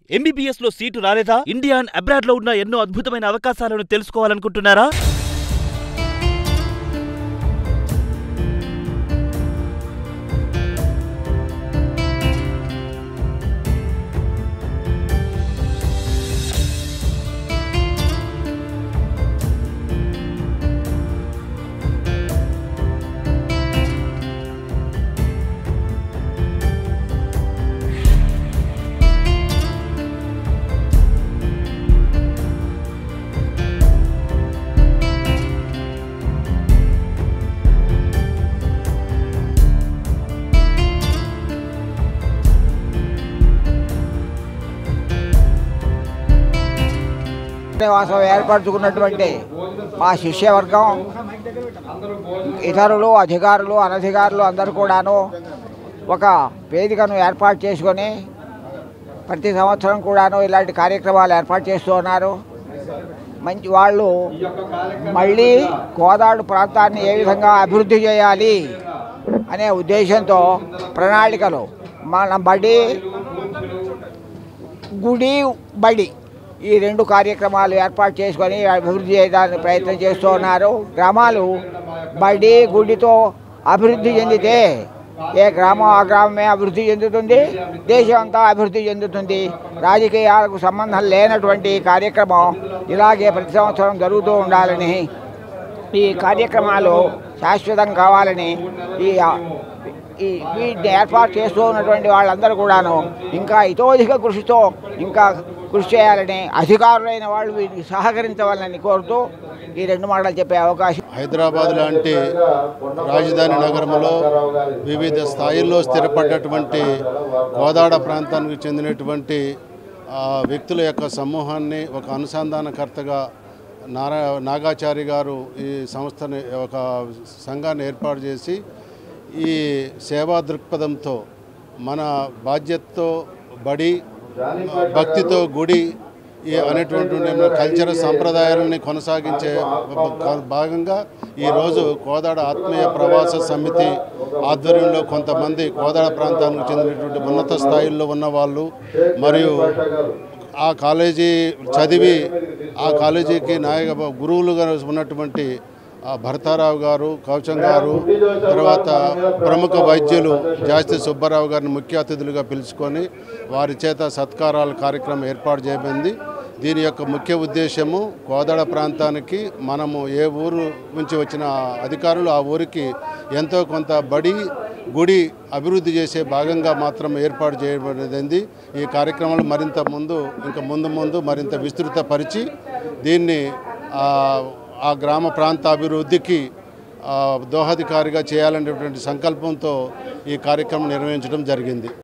MBBS లో seat రాలేదా India and abroad లో ఉన్న ఎన్నో అద్భుతమైన అవకాశాలను తెలుసుకోవాలనుకుంటున్నారా నివాసం ఏర్పరచుకున్నటువంటి మా శిష్యవర్గం ఇతరులు అధికారులు అనధికారులు అందరూ కూడాను ఒక వేదికను ఏర్పాటు చేసుకొని ప్రతి సంవత్సరం కూడాను ఇలాంటి కార్యక్రమాలు ఏర్పాటు చేస్తూ ఉన్నారు మంచి వాళ్ళు మళ్ళీ కోదాడు ప్రాంతాన్ని ఏ విధంగా అభివృద్ధి చేయాలి అనే ఉద్దేశంతో ప్రణాళికలు మన బడి గుడి బడి ఈ రెండు కార్యక్రమాలు ఏర్పాటు చేసుకొని అభివృద్ధి చేయడానికి ప్రయత్నం చేస్తూ ఉన్నారు గ్రామాలు బడి గుడితో అభివృద్ధి చెందితే ఏ గ్రామం ఆ గ్రామమే అభివృద్ధి చెందుతుంది దేశం అంతా అభివృద్ధి చెందుతుంది రాజకీయాలకు సంబంధం లేనటువంటి కార్యక్రమం ఇలాగే ప్రతి సంవత్సరం జరుగుతూ ఉండాలని ఈ కార్యక్రమాలు శాశ్వతం కావాలని ఈ ఈ వీటిని ఏర్పాటు చేస్తూ ఉన్నటువంటి వాళ్ళందరూ కూడాను ఇంకా ఇతోధిక కృషితో ఇంకా కృషి చేయాలని అధికారులైన వాళ్ళు వీటికి సహకరించవాలని కోరుతూ ఈ రెండు మాటలు చెప్పే అవకాశం హైదరాబాద్ లాంటి రాజధాని నగరంలో వివిధ స్థాయిల్లో స్థిరపడ్డటువంటి కోదాడ ప్రాంతానికి చెందినటువంటి ఆ, వ్యక్తుల యొక్క సమూహాన్ని ఒక అనుసంధానకర్తగా నారా నాగాచారి గారు ఈ సంస్థని ఒక సంఘాన్ని ఏర్పాటు చేసి ఈ సేవా దృక్పథంతో మన బాధ్యతతో బడి భక్తితో గుడి ఈ అనేటువంటి మన కల్చర్ సంప్రదాయాలని కొనసాగించే బ- భాగంగా ఈరోజు కోదాడ ఆత్మీయ ప్రవాస సమితి ఆధ్వర్యంలో కొంతమంది కోదాడ ప్రాంతానికి చెందినటువంటి ఉన్నత స్థాయిల్లో ఉన్న వాళ్ళు మరియు ఆ కాలేజీ చదివి ఆ కాలేజీకి నాయక గురువులుగా ఉన్నటువంటి ఆ భరతారావు గారు కౌచం గారు తర్వాత ప్రముఖ వైద్యులు జాస్తి సుబ్బారావు గారిని ముఖ్య అతిథులుగా పిలుచుకొని వారి చేత సత్కారాల కార్యక్రమం ఏర్పాటు చేయబడింది దీని యొక్క ముఖ్య ఉద్దేశము కోదాడ ప్రాంతానికి మనము ఏ ఊరు నుంచి వచ్చిన అధికారులు ఆ ఊరికి ఎంతో కొంత బడి గుడి అభివృద్ధి చేసే భాగంగా మాత్రం ఏర్పాటు చేయబడింది ఈ కార్యక్రమాలు మరింత ముందు ఇంకా ముందు ముందు మరింత విస్తృతపరిచి దీన్ని ఆ, ఆ గ్రామ ప్రాంత అభివృద్ధికి ఆ, దోహదకారిగా చేయాలనేటువంటి సంకల్పంతో ఈ కార్యక్రమం నిర్వహించడం జరిగింది